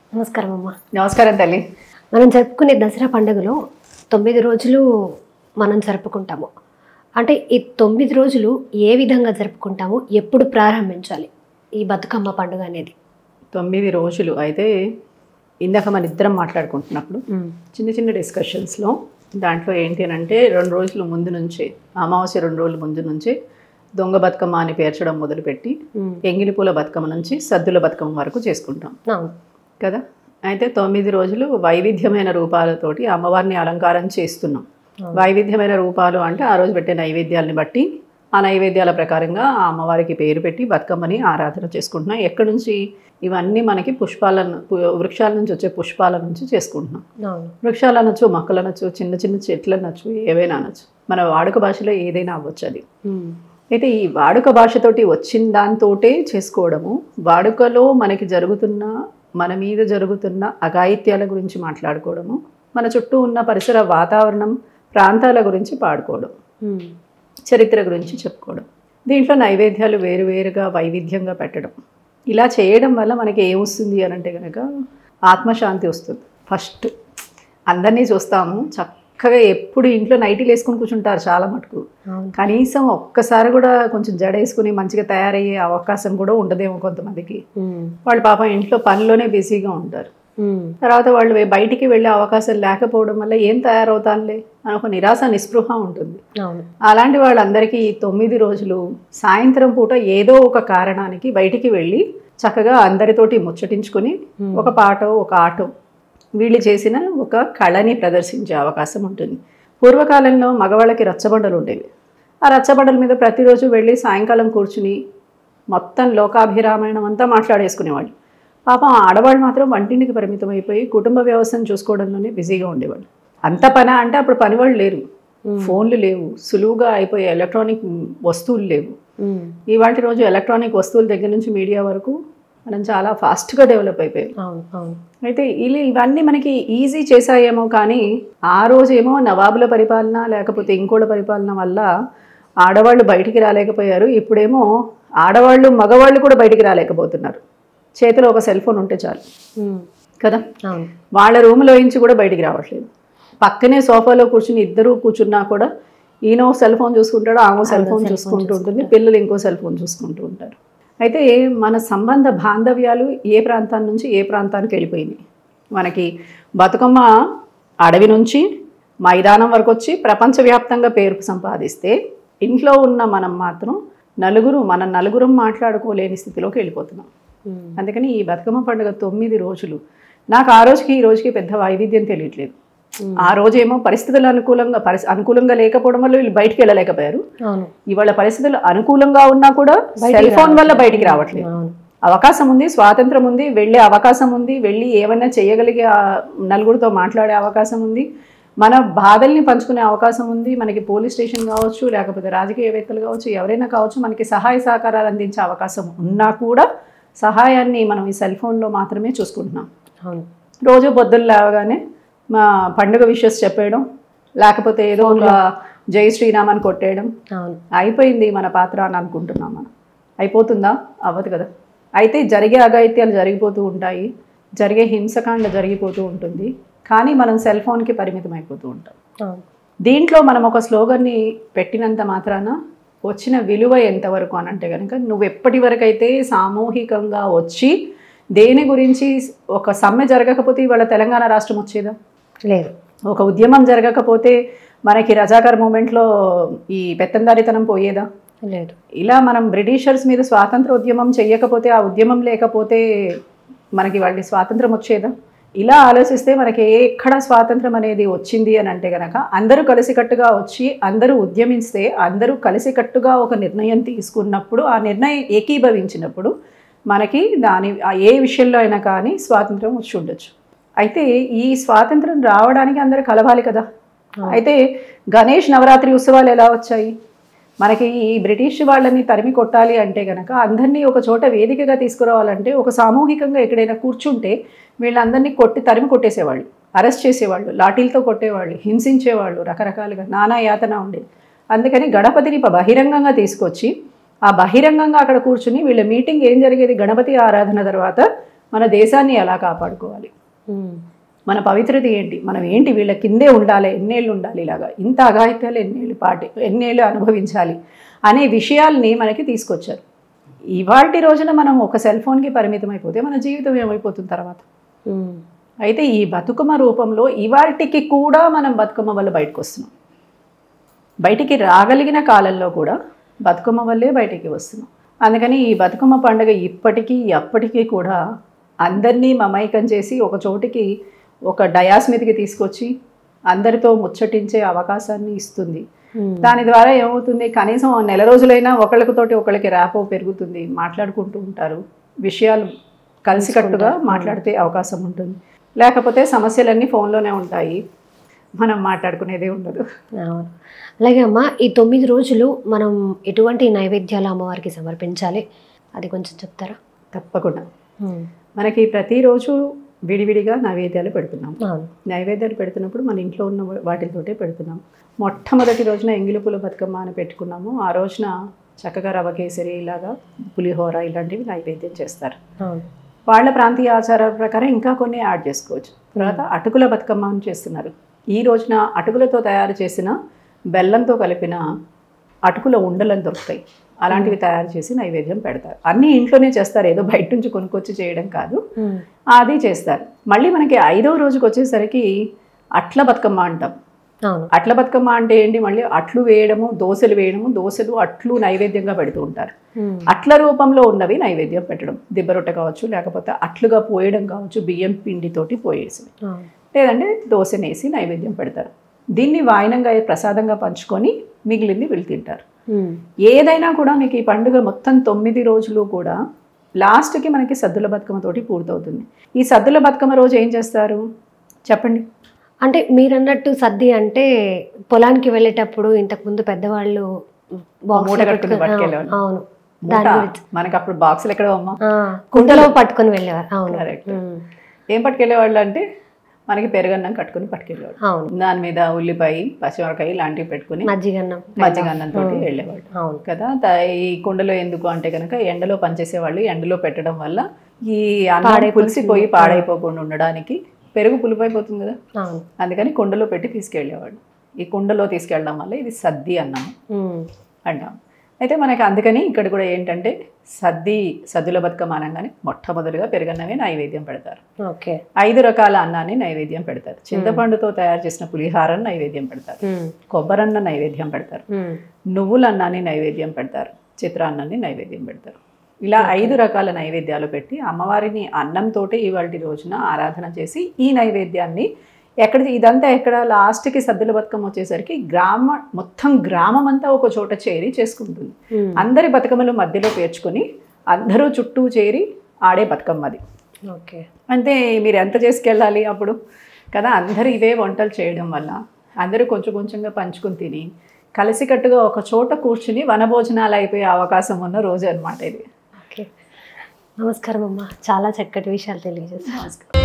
నమస్కారం అమ్మ నమస్కారం తల్లి మనం జరుపుకునే దసరా పండుగలో తొమ్మిది రోజులు మనం జరుపుకుంటాము అంటే ఈ తొమ్మిది రోజులు ఏ విధంగా జరుపుకుంటాము ఎప్పుడు ప్రారంభించాలి ఈ బతుకమ్మ పండుగ అనేది తొమ్మిది రోజులు అయితే ఇందాక మన ఇద్దరం మాట్లాడుకుంటున్నప్పుడు చిన్న చిన్న డిస్కషన్స్లో దాంట్లో ఏంటి అని అంటే రెండు రోజుల ముందు నుంచే అమావాస్య రెండు రోజుల ముందు నుంచే దొంగ బతుకమ్మ అని పేర్చడం మొదలుపెట్టి ఎంగిలి పూల బతుకమ్మ నుంచి సద్దుల బతుకమ్మ వరకు చేసుకుంటాం అవును కదా అయితే తొమ్మిది రోజులు వైవిధ్యమైన రూపాలతోటి అమ్మవారిని అలంకారం చేస్తున్నాం వైవిధ్యమైన రూపాలు అంటే ఆ రోజు పెట్టే నైవేద్యాలని బట్టి ఆ నైవేద్యాల ప్రకారంగా ఆ అమ్మవారికి పేరు పెట్టి బతుకమ్మని ఆరాధన చేసుకుంటున్నాం ఎక్కడి నుంచి ఇవన్నీ మనకి పుష్పాల పు- వృక్షాల నుంచి వచ్చే పుష్పాల నుంచి చేసుకుంటున్నాం అవును వృక్షాలు అనొచ్చు మొక్కలు అనొచ్చు చిన్న చిన్న చెట్లు అనొచ్చు ఏవైనా అనొచ్చు మన వాడుక భాషలో ఏదైనా అవ్వచ్చు అది అయితే ఈ వాడుక భాషతోటి వచ్చిన దాంతోటే చేసుకోవడము వాడుకలో మనకి జరుగుతున్న మన మీద జరుగుతున్న అఘాయిత్యాల గురించి మాట్లాడుకోవడము మన చుట్టూ ఉన్న పరిసర వాతావరణం ప్రాంతాల గురించి పాడుకోవడం చరిత్ర గురించి చెప్పుకోవడం దీంట్లో నైవేద్యాలు వేరువేరుగా వైవిధ్యంగా పెట్టడం ఇలా చేయడం వల్ల మనకి ఏమొస్తుంది అని అంటే కనుక ఆత్మశాంతి వస్తుంది ఫస్ట్ అందరినీ చూస్తాము చక్కగా ఎప్పుడు ఇంట్లో నైటీలు వేసుకుని కూర్చుంటారు చాలా మటుకు అవును కనీసం ఒక్కసారి కూడా కొంచెం జడేసుకుని మంచిగా తయారయ్యే అవకాశం కూడా ఉండదేమో కొంతమందికి వాళ్ళు పాపం ఇంట్లో పనిలోనే బిజీగా ఉంటారు తర్వాత వాళ్ళు వే- బయటికి వెళ్ళే అవకాశం లేకపోవడం వల్ల ఏం తయారవుతానులే అని ఒక నిరాశ నిస్పృహ ఉంటుంది అవును అలాంటి వాళ్ళందరికీ ఈ తొమ్మిది రోజులు సాయంత్రం పూట ఏదో ఒక కారణానికి బయటికి వెళ్ళి చక్కగా అందరితోటి ముచ్చటించుకొని ఒక పాటో ఒక ఆటో వీళ్ళు చేసిన ఒక కళని ప్రదర్శించే అవకాశం ఉంటుంది పూర్వకాలంలో మగవాళ్ళకి రచ్చబండలు ఉండేవి ఆ రచ్చబండల మీద ప్రతిరోజు వెళ్ళి సాయంకాలం కూర్చుని మొత్తం లోకాభిరామాయణం అంతా మాట్లాడేసుకునేవాళ్ళు పాపం ఆడవాళ్ళు మాత్రం వంటింటికి పరిమితం అయిపోయి కుటుంబ వ్యవస్థను చూసుకోవడంలోనే బిజీగా ఉండేవాళ్ళు అంత పని అంటే అప్పుడు పనివాళ్ళు లేరు ఫోన్లు లేవు సులువుగా అయిపోయే ఎలక్ట్రానిక్ వస్తువులు లేవు ఇవాటి రోజు ఎలక్ట్రానిక్ వస్తువుల దగ్గర నుంచి మీడియా వరకు మనం చాలా ఫాస్ట్గా డెవలప్ అయిపోయాం అవును అవును అయితే ఇలా ఇవన్నీ మనకి ఈజీ చేసాయేమో కానీ ఆ రోజేమో నవాబుల పరిపాలన లేకపోతే ఇంకోళ్ళ పరిపాలన వల్ల ఆడవాళ్ళు బయటికి రాలేకపోయారు ఇప్పుడేమో ఆడవాళ్ళు మగవాళ్ళు కూడా బయటికి రాలేకపోతున్నారు చేతిలో ఒక సెల్ ఫోన్ ఉంటే చాలు కదా అవును వాళ్ళ రూమ్లో నుంచి కూడా బయటికి రావట్లేదు పక్కనే సోఫాలో కూర్చుని ఇద్దరు కూర్చున్నా కూడా ఈయన సెల్ ఫోన్ చూసుకుంటాడు ఆమె సెల్ ఫోన్ చూసుకుంటూ ఉంటుంది పిల్లలు ఇంకో సెల్ ఫోన్ చూసుకుంటూ ఉంటారు అయితే మన సంబంధ బాంధవ్యాలు ఏ ప్రాంతం నుంచి ఏ ప్రాంతానికి వెళ్ళిపోయినాయి మనకి బతుకమ్మ అడవి నుంచి మైదానం వరకు వచ్చి ప్రపంచవ్యాప్తంగా పేరు సంపాదిస్తే ఇంట్లో ఉన్న మనం మాత్రం నలుగురు మన నలుగురం మాట్లాడుకోలేని స్థితిలోకి వెళ్ళిపోతున్నాం అందుకని ఈ బతుకమ్మ పండుగ తొమ్మిది రోజులు నాకు ఆ రోజుకి ఈ రోజుకి పెద్ద వైవిధ్యం తెలియట్లేదు ఆ రోజేమో పరిస్థితులు అనుకూలంగా పరిస్థి అనుకూలంగా లేకపోవడం వల్ల వీళ్ళు బయటికి వెళ్ళలేకపోయారు అవును ఇవాళ పరిస్థితులు అనుకూలంగా ఉన్నా కూడా సెల్ ఫోన్ వల్ల బయటికి రావట్లేదు అవును అవకాశం ఉంది స్వాతంత్రం ఉంది వెళ్ళే అవకాశం ఉంది వెళ్ళి ఏమైనా చేయగలిగే ఆ నలుగురితో మాట్లాడే అవకాశం ఉంది మన బాధల్ని పంచుకునే అవకాశం ఉంది మనకి పోలీస్ స్టేషన్ కావచ్చు లేకపోతే రాజకీయవేత్తలు కావచ్చు ఎవరైనా కావచ్చు మనకి సహాయ సహకారాలు అందించే అవకాశం ఉన్నా కూడా సహాయాన్ని మనం ఈ సెల్ ఫోన్లో మాత్రమే చూసుకుంటున్నాం అవును రోజు పొద్దున్న లేవగానే మా పండుగ విషయస్ చెప్పేయడం లేకపోతే ఏదో ఒక జై శ్రీరామ్ అని కొట్టేయడం అవును అయిపోయింది మన పాత్ర అని అనుకుంటున్నాం మనం అయిపోతుందా అవ్వదు కదా అయితే జరిగే అఘాయిత్యాలు జరిగిపోతూ ఉంటాయి జరిగే హింసకాండ జరిగిపోతూ ఉంటుంది కానీ మనం సెల్ ఫోన్కి పరిమితం అయిపోతూ ఉంటాం అవును దీంట్లో మనం ఒక స్లోగన్ని పెట్టినంత మాత్రాన వచ్చిన విలువ ఎంతవరకు అని అంటే కనుక నువ్వు ఎప్పటి వరకైతే సామూహికంగా వచ్చి దేని గురించి ఒక సమ్మె జరగకపోతే ఇవాళ తెలంగాణ రాష్ట్రం వచ్చేదా లేదు ఒక ఉద్యమం జరగకపోతే మనకి రజాకర్ మూమెంట్లో ఈ పెత్తందారితనం పోయేదా లేదు ఇలా మనం బ్రిటిషర్స్ మీద స్వాతంత్ర ఉద్యమం చేయకపోతే ఆ ఉద్యమం లేకపోతే మనకి వాళ్ళకి స్వాతంత్రం వచ్చేదా ఇలా ఆలోచిస్తే మనకి ఎక్కడ స్వాతంత్రం అనేది వచ్చింది అని అంటే గనక అందరూ కలిసికట్టుగా వచ్చి అందరూ ఉద్యమిస్తే అందరూ కలిసికట్టుగా ఒక నిర్ణయం తీసుకున్నప్పుడు ఆ నిర్ణయం ఏకీభవించినప్పుడు మనకి దాని ఆ ఏ విషయంలో అయినా కానీ స్వాతంత్రం వచ్చి ఉండొచ్చు అయితే ఈ స్వాతంత్రం రావడానికి అందరూ కలవాలి కదా అయితే గణేష్ నవరాత్రి ఉత్సవాలు ఎలా వచ్చాయి మనకి ఈ బ్రిటిష్ వాళ్ళని తరిమి కొట్టాలి అంటే గనక అందరినీ ఒక చోట వేదికగా తీసుకురావాలంటే ఒక సామూహికంగా ఎక్కడైనా కూర్చుంటే వీళ్ళందరినీ కొట్టి తరిమి కొట్టేసేవాళ్ళు అరెస్ట్ చేసేవాళ్ళు లాఠీలతో కొట్టేవాళ్ళు హింసించేవాళ్ళు రకరకాలుగా నానా యాతన ఉండేది అందుకని గణపతిని ప- బహిరంగంగా తీసుకొచ్చి ఆ బహిరంగంగా అక్కడ కూర్చుని వీళ్ళ మీటింగ్ ఏం జరిగేది గణపతి ఆరాధన తర్వాత మన దేశాన్ని ఎలా కాపాడుకోవాలి ఉమ్. మన పవిత్రత ఏంటి మనం ఏంటి వీళ్ళ కిందే ఉండాలి ఎన్నేళ్ళు ఉండాలి ఇలాగా ఇంత అఘాయిత్యాలు ఎన్నేళ్ళు పాటి ఎన్నేళ్ళు అనుభవించాలి అనే విషయాల్ని మనకి తీసుకొచ్చారు ఇవాటి రోజున మనం ఒక సెల్ ఫోన్కి పరిమితం అయిపోతే మన జీవితం ఏమైపోతుంది తర్వాత ఉమ్. అయితే ఈ బతుకమ్మ రూపంలో ఇవాటికి కూడా మనం బతుకమ్మ వల్ల బయటకు వస్తున్నాం బయటికి రాగలిగిన కాలంలో కూడా బతుకమ్మ వల్లే బయటికి వస్తున్నాం అందుకని ఈ బతుకమ్మ పండుగ ఇప్పటికీ అప్పటికీ కూడా అందరినీ మమైకం చేసి ఒక చోటికి ఒక డయాస్ మీదకి తీసుకొచ్చి అందరితో ముచ్చటించే అవకాశాన్ని ఇస్తుంది ఉమ్. దాని ద్వారా ఏమవుతుంది కనీసం నెల రోజులైనా ఒకళ్ళతోటి ఒకళ్ళకి ర్యాపో పెరుగుతుంది మాట్లాడుకుంటూ ఉంటారు విషయాలు కలిసికట్టుగా మాట్లాడితే అవకాశం ఉంటుంది లేకపోతే సమస్యలన్నీ ఫోన్లోనే ఉంటాయి మనం మాట్లాడుకునేదే ఉండదు అవును అలాగే అమ్మ ఈ తొమ్మిది రోజులు మనం ఎటువంటి నైవేద్యాలు అమ్మవారికి సమర్పించాలి అది కొంచెం చెప్తారా తప్పకుండా ఉమ్. మనకి ప్రతిరోజు విడివిడిగా నైవేద్యాలు పెడుతున్నాం అవును నైవేద్యాలు పెడుతున్నప్పుడు మన ఇంట్లో ఉన్న వాటితోటే పెడుతున్నాం మొట్టమొదటి రోజున ఎంగిలిపుల బతుకమ్మ అని పెట్టుకున్నాము ఆ రోజున చక్కగా రవ కేసరి ఇలాగా పులిహోర ఇలాంటివి నైవేద్యం చేస్తారు అవును వాళ్ళ ప్రాంతీయ ఆచారాల ప్రకారం ఇంకా కొన్ని యాడ్ చేసుకోవచ్చు తర్వాత అటుకుల బతుకమ్మ అని చేస్తున్నారు ఈ రోజున అటుకులతో తయారు చేసిన బెల్లంతో కలిపిన అటుకుల ఉండలను దొరుకుతాయి అలాంటివి తయారు చేసి నైవేద్యం పెడతారు అన్నీ ఇంట్లోనే చేస్తారు ఏదో బయట నుంచి కొనుక్కొచ్చి చేయడం కాదు ఉమ్. అది చేస్తారు మళ్ళీ మనకి ఐదవ రోజుకి వచ్చేసరికి అట్ల బతుకమ్మ అంటాం అవును అట్ల బతుకమ్మ అంటే ఏంటి మళ్ళీ అట్లు వేయడము దోశలు వేయడము దోశలు అట్లు నైవేద్యంగా పెడుతూ ఉంటారు ఉమ్. అట్ల రూపంలో ఉన్నవి నైవేద్యం పెట్టడం దిబ్బరొట్టె కావచ్చు లేకపోతే అట్లుగా పోయడం కావచ్చు బియ్యం పిండితోటి పోయేసి అవును లేదంటే దోశనేసి నైవేద్యం పెడతారు దీన్ని వాయినంగా ప్రసాదంగా పంచుకొని మిగిలింది వీళ్ళు తింటారు ఉమ్. ఏదైనా కూడా మీకు ఈ పండుగ మొత్తం తొమ్మిది రోజులు కూడా లాస్ట్కి మనకి సద్దుల బతుకమ్మతోటి పూర్తవుతుంది ఈ సద్దుల బతుకమ్మ రోజు ఏం చేస్తారు చెప్పండి అంటే మీరు అన్నట్టు సద్ది అంటే పొలానికి వెళ్ళేటప్పుడు ఇంతకు ముందు పెద్దవాళ్ళు box మూట లో కట్టుకుని పెట్టుకుని- పట్టుకెళ్ళేవాళ్ళు. ఆ, అవును మూట దాని గురించి మనకి అప్పుడు బాక్సులు ఎక్కడ అమ్మా ఆ, కుండలో పట్టుకొని వెళ్ళేవారు అవును Correct. ఉమ్. ఏం పట్టుకెళ్ళేవాళ్ళు అంటే మనకి పెరుగన్నం కట్టుకుని పట్టుకెళ్ళేవాళ్ళు అవును దాని మీద ఉల్లిపాయ పచ్చిమిరకాయ ఇలాంటివి పెట్టుకుని మజ్జిగన్నం మజ్జిగన్నంతో వెళ్ళేవాళ్ళు అవును కదా త- ఈ కుండలో ఎందుకు అంటే కనుక ఎండలో పనిచేసేవాళ్ళు ఎండలో పెట్టడం వల్ల ఈ అన్నం పాడైపోతుంది. పులిసిపోయి పాడైపోకుండా ఉండడానికి పెరుగు పులిపోయిపోతుంది కదా అవును అందుకని కుండలో పెట్టి తీసుకెళ్ళేవాడు ఈ కుండలో తీసుకెళ్ళడం వల్ల ఇది సద్ది అన్నము ఉమ్. అంటాం అయితే మనకి అందుకని ఇక్కడ కూడా ఏంటంటే సద్ది సద్దుల బతుకమ్మ అనగానే మొట్టమొదటిగా పెరుగన్నమే నైవేద్యం పెడతారు ఓకే ఐదు రకాల అన్నాన్ని నైవేద్యం పెడతారు చింతపండుతో తయారు చేసిన పులిహారం నైవేద్యం పెడతారు ఉమ్. కొబ్బరన్న నైవేద్యం పెడతారు ఉమ్. నువ్వుల అన్నాన్ని నైవేద్యం పెడతారు చిత్రాన్నాన్ని నైవేద్యం పెడతారు ఇలా ఐదు రకాల నైవేద్యాలు పెట్టి అమ్మవారిని అన్నంతో ఇవాళ రోజున ఆరాధన చేసి ఈ నైవేద్యాన్ని ఎక్కడ ఇదంతా ఎక్కడ లాస్ట్కి సద్దుల బతుకమ్మ వచ్చేసరికి గ్రామ మొత్తం గ్రామం అంతా ఒక చోట చేరి చేసుకుంటుంది ఉమ్. అందరి బతుకమ్మలు మధ్యలో పేర్చుకొని అందరూ చుట్టూ చేరి ఆడే బతుకమ్మది ఓకే అంతే మీరు ఎంత చేసుకెళ్ళాలి అప్పుడు కదా అందరూ ఇవే వంటలు చేయడం వల్ల అందరూ కొంచెం కొంచెంగా పంచుకుని తిని కలిసికట్టుగా ఒక చోట కూర్చుని వనభోజనాలు అయిపోయే అవకాశం ఉన్న రోజు అన్నమాట ఇది ఓకే నమస్కారం అమ్మా చాలా చక్కటి విషయాలు తెలియజేస్తారు నమస్కారం